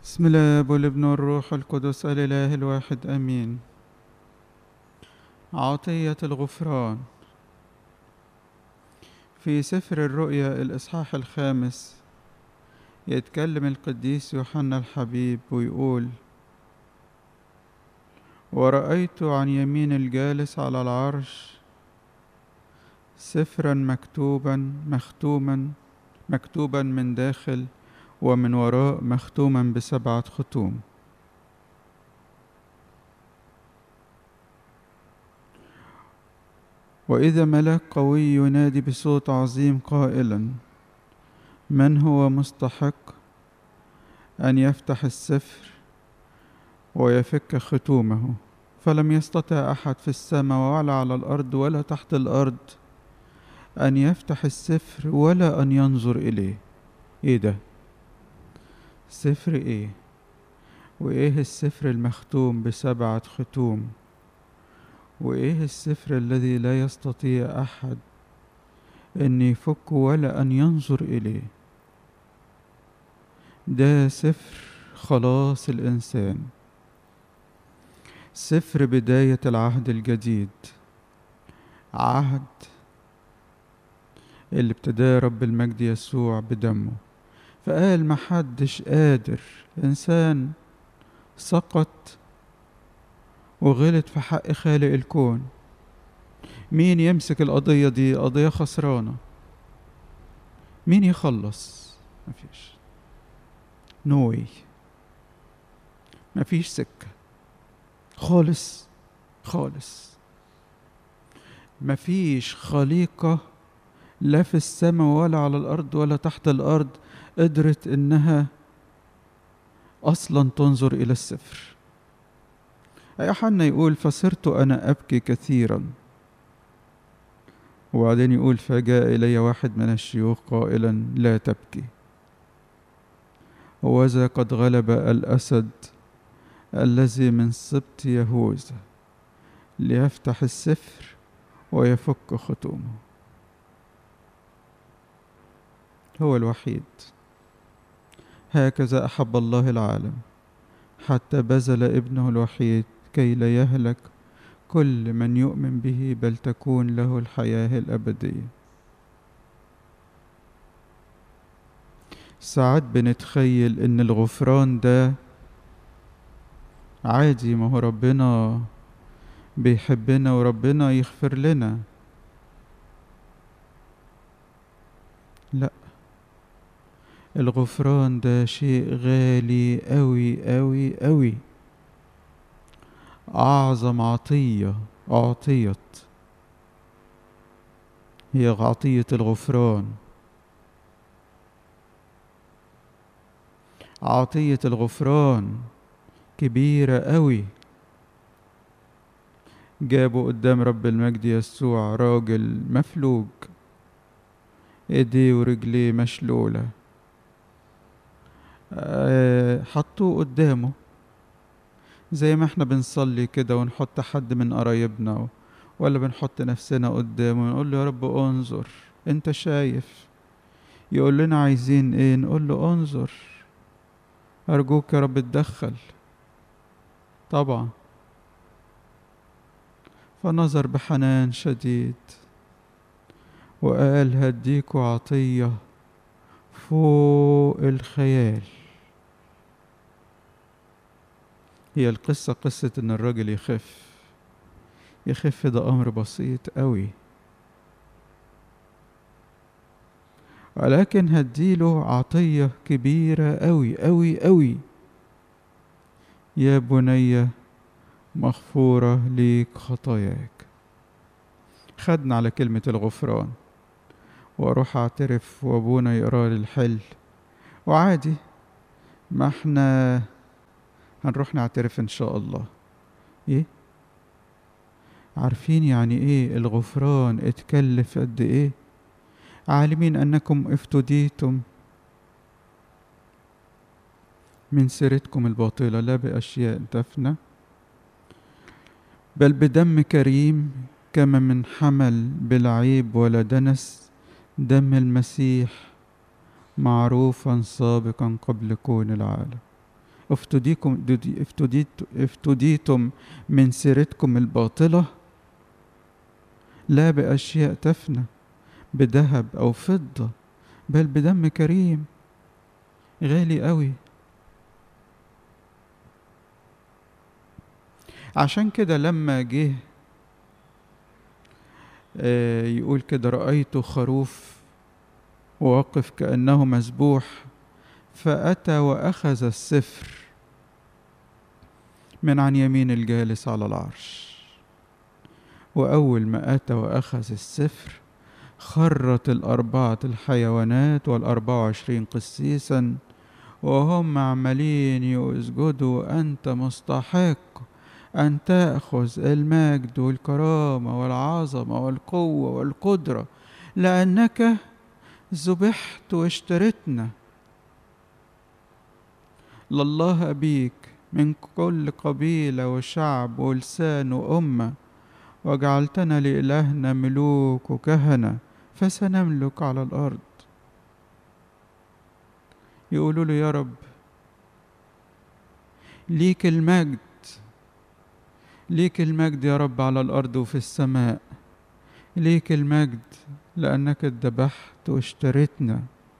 بسم الله والابن والروح القدس الإله الواحد أمين عطية الغفران في سفر الرؤيا الإصحاح الخامس يتكلم القديس يوحنا الحبيب ويقول ورأيت عن يمين الجالس على العرش سفرا مكتوبا مختوما مكتوبا من داخل ومن وراء مختوما بسبعة ختوم وإذا ملك قوي ينادي بصوت عظيم قائلا من هو مستحق أن يفتح السفر ويفك ختومه فلم يستطع أحد في السماء ولا على الأرض ولا تحت الأرض أن يفتح السفر ولا أن ينظر إليه إيه ده سفر ايه وايه السفر المختوم بسبعة ختوم وايه السفر الذي لا يستطيع احد ان يفك ولا ان ينظر اليه ده سفر خلاص الانسان سفر بداية العهد الجديد عهد اللي ابتداه رب المجد يسوع بدمه فقال محدش قادر إنسان سقط وغلط في حق خالق الكون مين يمسك القضية دي قضية خسرانة مين يخلص مفيش نوي مفيش سكة خالص خالص مفيش خليقة لا في السماء ولا على الأرض ولا تحت الأرض قدرت إنها أصلا تنظر إلى السفر يوحنا يقول فصرت أنا أبكي كثيرا وبعدين يقول فجاء إلي واحد من الشيوخ قائلا لا تبكي وذا قد غلب الأسد الذي من سبط يهوذا ليفتح السفر ويفك ختومه هو الوحيد هكذا أحب الله العالم حتى بذل ابنه الوحيد كي لا يهلك كل من يؤمن به بل تكون له الحياة الأبدية ساعات بنتخيل إن الغفران ده عادي ما هو ربنا بيحبنا وربنا يغفر لنا لا الغفران ده شيء غالي أوي أوي أوي أعظم عطية أعطيت هي عطية الغفران عطية الغفران كبيرة أوي جابوا قدام رب المجد يسوع راجل مفلوج ايديه ورجليه مشلوله حطوه قدامه زي ما احنا بنصلي كده ونحط حد من قرايبنا ولا بنحط نفسنا قدامه ونقول له يا رب انظر انت شايف يقول لنا عايزين ايه نقول له انظر ارجوك يا رب اتدخل طبعا فنظر بحنان شديد وقال هديكوا عطيه فوق الخيال هي القصة قصة إن الراجل يخف يخف ده أمر بسيط أوي ولكن هديله عطية كبيرة أوي أوي أوي يا بني مغفورة ليك خطاياك خدنا على كلمة الغفران واروح اعترف وابونا يقرا لي الحل وعادي ما احنا هنروح نعترف ان شاء الله ايه عارفين يعني ايه الغفران اتكلف قد ايه عالمين انكم افتديتم من سيرتكم الباطلة لا بأشياء تفنى بل بدم كريم كما من حمل بالعيب ولا دنس دم المسيح معروفا سابقا قبل كون العالم افتديكم افتديت افتديتم من سيرتكم الباطلة لا بأشياء تفنى بذهب أو فضة بل بدم كريم غالي قوي عشان كده لما جه يقول كده رأيت خروف واقف كأنه مذبوح فأتى وأخذ السفر من عن يمين الجالس على العرش وأول ما أتى وأخذ السفر خرت الأربعة الحيوانات والأربعة وعشرين قسيسا وهم عمالين يسجدوا أنت مستحق أن تأخذ المجد والكرامة والعظمة والقوة والقدرة لأنك ذبحت واشتريتنا لله أبيك من كل قبيلة وشعب ولسان وأمة وجعلتنا لإلهنا ملوك وكهنة فسنملك على الأرض يقولوا له يا رب ليك المجد ليك المجد يا رب على الأرض وفي السماء ليك المجد لأنك اتذبحت واشتريتنا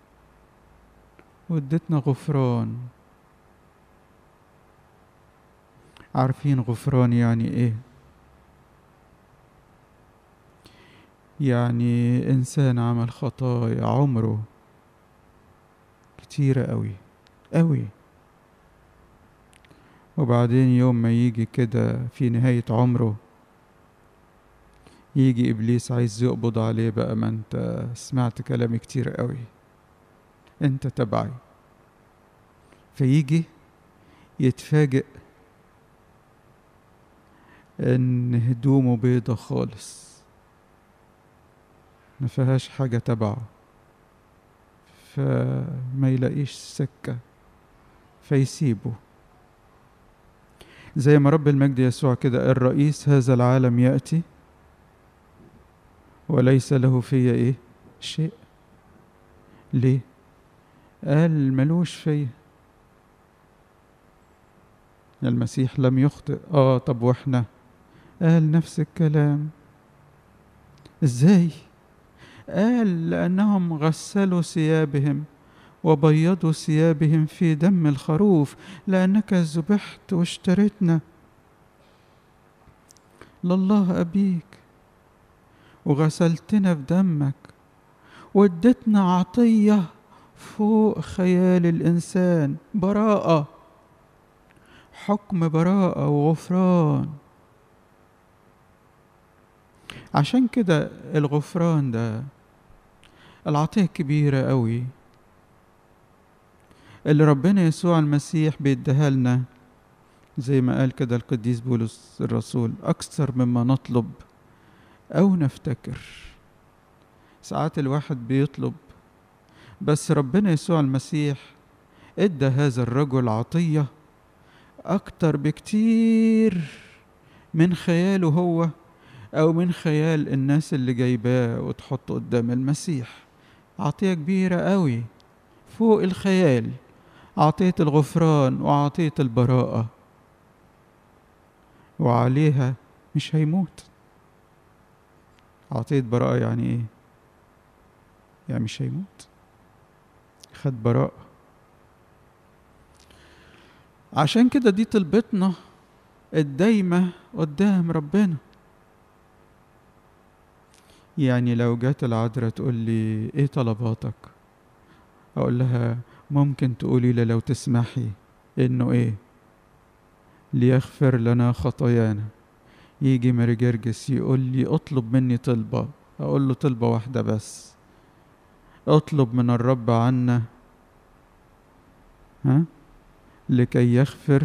واديتنا غفران عارفين غفران يعني ايه يعني انسان عمل خطايا عمره كتيرة قوي قوي وبعدين يوم ما يجي كده في نهاية عمره يجي إبليس عايز يقبض عليه بقى ما أنت سمعت كلامي كتير قوي أنت تبعي فيجي يتفاجئ إن هدومه بيضة خالص ما فيهاش حاجة تبعه فما يلاقيش سكة فيسيبه زي ما رب المجد يسوع كده الرئيس هذا العالم يأتي وليس له في ايه شيء ليه قال ملوش فيا المسيح لم يخطئ اه طب واحنا قال نفس الكلام ازاي قال لانهم غسلوا ثيابهم وبيضوا ثيابهم في دم الخروف لانك ذبحت واشتريتنا لله ابيك وغسلتنا في دمك واديتنا عطيه فوق خيال الانسان براءه حكم براءه وغفران عشان كده الغفران ده العطيه كبيره قوي اللي ربنا يسوع المسيح بيديها لنا زي ما قال كده القديس بولس الرسول أكثر مما نطلب أو نفتكر ساعات الواحد بيطلب بس ربنا يسوع المسيح ادى هذا الرجل عطية أكتر بكتير من خياله هو أو من خيال الناس اللي جايباه وتحطه قدام المسيح عطية كبيرة قوي فوق الخيال عطية الغفران وعطية البراءة وعليها مش هيموت عطية براءة يعني ايه يعني مش هيموت خد براءة عشان كده دي طلبتنا الدايمة قدام ربنا يعني لو جات العذراء تقول لي ايه طلباتك اقول لها ممكن تقولي لي لو تسمحي انه ايه ليغفر لنا خطايانا يجي مرجرجس يقول لي اطلب مني طلبة اقول له طلبة واحدة بس اطلب من الرب عنا ها لكي يغفر